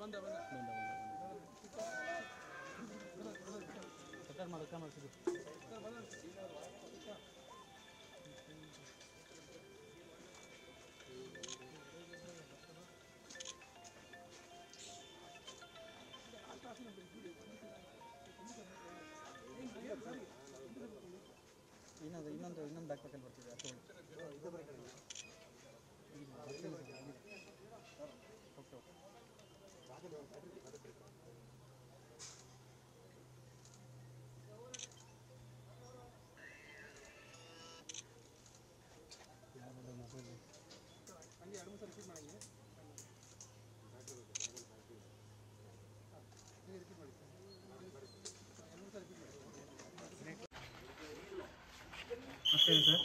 ಇನ್ನೊಂದು ಇನ್ನೊಂದು ಇನ್ನೊಂದು ಬ್ಯಾಕ್ ಪ್ಯಾಕಲ್ಲಿ ಬರ್ತಿದೆ ಅದು ತಗೊಳ್ಳಿ. ಓಕೆ ಓಕೆ ಅಷ್ಟೇ ಸರ್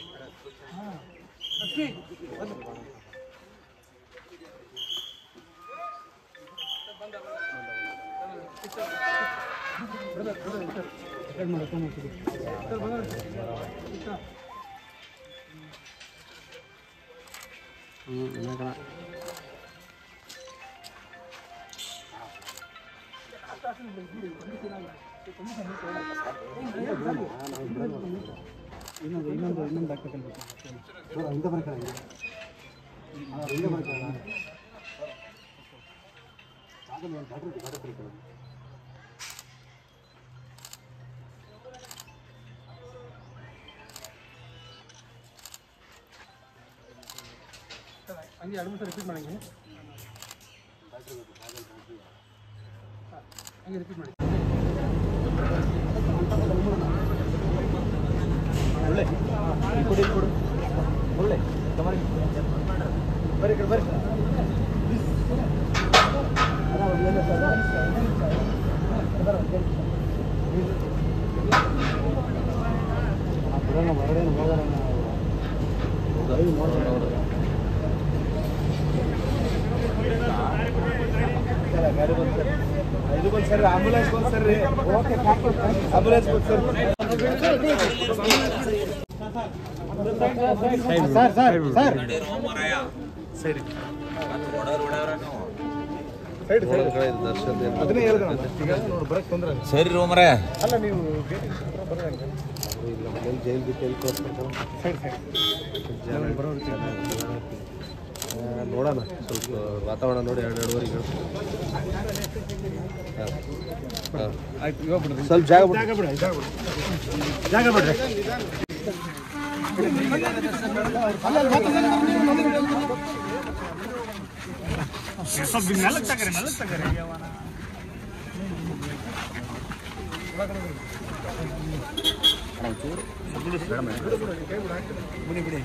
ಇನ್ನೊಂದು ಇನ್ನೊಂದು ಇನ್ನೊಂದು ಬ್ಯಾಕ್ ಪ್ಯಾಕಲ್ಲಿ ಬರ್ತಿದೆ ಹಂಗೆ ಎರಡು ಮೂರು ರಿಪೀಟ್ ಮಾಡಿ ಹಂಗೆ ರಿಪೀಟ್ ಮಾಡಿ ಒಳ್ಳೆ ಕೊಡಿ ಕೊಡು ಒಳ್ಳೆ ಬರ್ರಿ ಬರ್ರಿ ಬರ್ರಿ ಹೊರಗಡೆ ಹೋಗೋಣ ಇದು ಬಂದು ಸರ್ ಆಂಬುಲೆನ್ಸ್ ಬಂದು ಸರ್ ಓಕೆ ಆಂಬುಲೆನ್ಸ್ ಬಂದು ಸರ್ ಸರ್ ಸರ್ ಸರಿ ಸೈಡ್ ಅದನ್ನೇ ಹೇಳಿದೆ ನಾನು. ಈಗ ನೋಡಿ ಬರಕ್ ತೊಂದ್ರೆ ಇಲ್ಲ. ಸರಿ ರೋಮರ ಅಲ್ಲ ನೀವು ಗೇಟ್ ಬರೋದಂಗೆ ಜೈಲ್ ಬಿಟ್ಟು ಎಲ್ಲಿ ತೋರಿಸ್ಬೇಕು ಸೈಡ್ ಸೈಡ್ ಬರೋ ನೋಡೋಣ ಸ್ವಲ್ಪ ವಾತಾವರಣ ನೋಡಿ ಎರಡು ಎರಡುವರೆಗೆ ಆಯ್ತು ಇವಾಗ ಬಿಡ್ರಿ ಸ್ವಲ್ಪ ಜಾಗ ಬಿಡು. ಜಾಗ ಬಿಡ್ರಿ ಜಾಗ ಬಿಡ್ರಿ ಜಾಗ ಬಿಡ್ರಿ ಸ್ವಲ್ಪ ಮೆಲ್ಲಕ್ ತಗರಿ ಮೆಲ್ಲಕ್ ತಗರಿ ಬಿಡಿ ಬಿಡಿ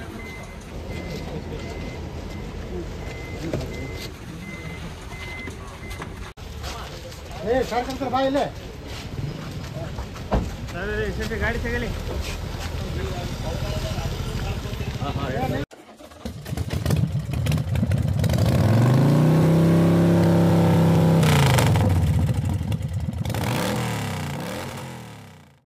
ಏ ಶಾಸಕ ಬಾ ಇಲ್ಲೇ ಗಾಡಿ ತಗಲಿ